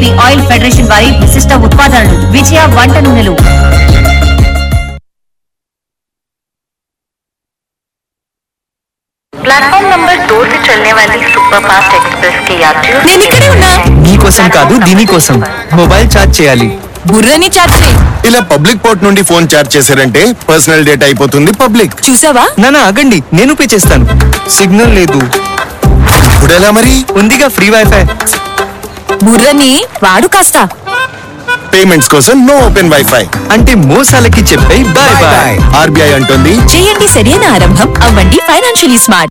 BJP oil federation వారి విశిష్ట ఉత్పాదనలు విజయ వంట నూనెలు प्लेटफॉर्म नंबर दो से चलने वाली सुपरफास्ट एक्सप्रेस के यात्रियों నేను ఇక్కడే ఉన్నా నీకోసం కాదు దీనికోసం మొబైల్ ఛార్జ్ చేయాలి బుర్రని చాట్ చేయి ఇలా పబ్లిక్ పోర్ట్ నుండి ఫోన్ చార్జ్ చేశారంటే పర్సనల్ డేటా అయిపోతుంది పబ్లిక్ చూసావా నానా ఆగండి నేను పే చేస్తాను సిగ్నల్ లేదు ఇప్పుడు ఎలా మరి ఉందిగా ఫ్రీ వైఫై బుర్రని వాడు కాస్త పేమెంట్స్ కోసం నో ఓపెన్ వైఫై అంటే మోసాలకి చెప్పే బాయ్ బాయ్ ఆర్బీఐ అంటుంది చేయండి సరైన ఆరంభం అవ్వండి financially smart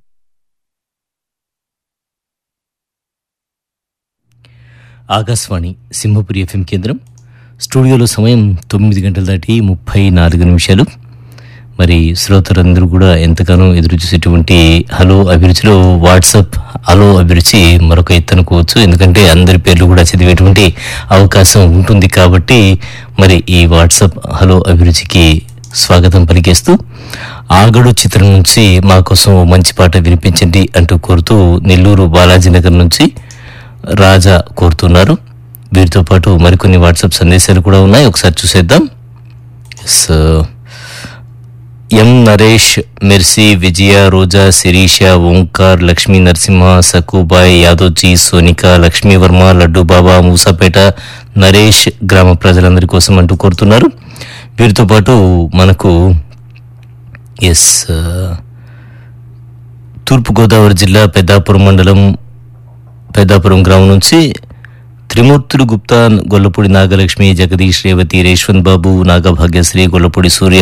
Akashvani Simhapuri FM కేంద్రం స్టూడియోలో సమయం తొమ్మిది గంటల దాటి ముప్పై నాలుగు నిమిషాలు మరి శ్రోతలందరూ కూడా ఎంతగానో ఎదురు చూసేటువంటి హలో అభిరుచిలో వాట్సాప్ హలో అభిరుచి మరొక ఎత్తనుకోవచ్చు ఎందుకంటే అందరి పేర్లు కూడా చదివేటువంటి అవకాశం ఉంటుంది కాబట్టి మరి ఈ వాట్సాప్ హలో అభిరుచికి స్వాగతం పలికేస్తూ ఆగడు చిత్రం నుంచి మా కోసం ఓ మంచి పాట వినిపించండి అంటూ కోరుతూ నెల్లూరు బాలాజీనగర్ నుంచి రాజా కోరుతున్నారు వీరితో పాటు మరికొన్ని వాట్సాప్ సందేశాలు కూడా ఉన్నాయి ఒకసారి చూసేద్దాం S M Naresh Mercy Vijaya Roja Sirisha Omkar Lakshmi Narasimha Sakubai Yadavji Sonika Lakshmi Varma Laddu Baba Moosapet Naresh గ్రామ ప్రజలందరి కోసం అంటూ కోరుతున్నారు వీరితో పాటు మనకు ఎస్ తూర్పుగోదావరి జిల్లా పెద్దాపురం మండలం పెద్దాపురం గ్రామం నుంచి త్రిమూర్తులు గుప్తా గొల్లపూడి నాగలక్ష్మి జగదీష్ రేవతి రేష్వంత్ బాబు నాగభాగ్యశ్రీ గొల్లపూడి సూర్య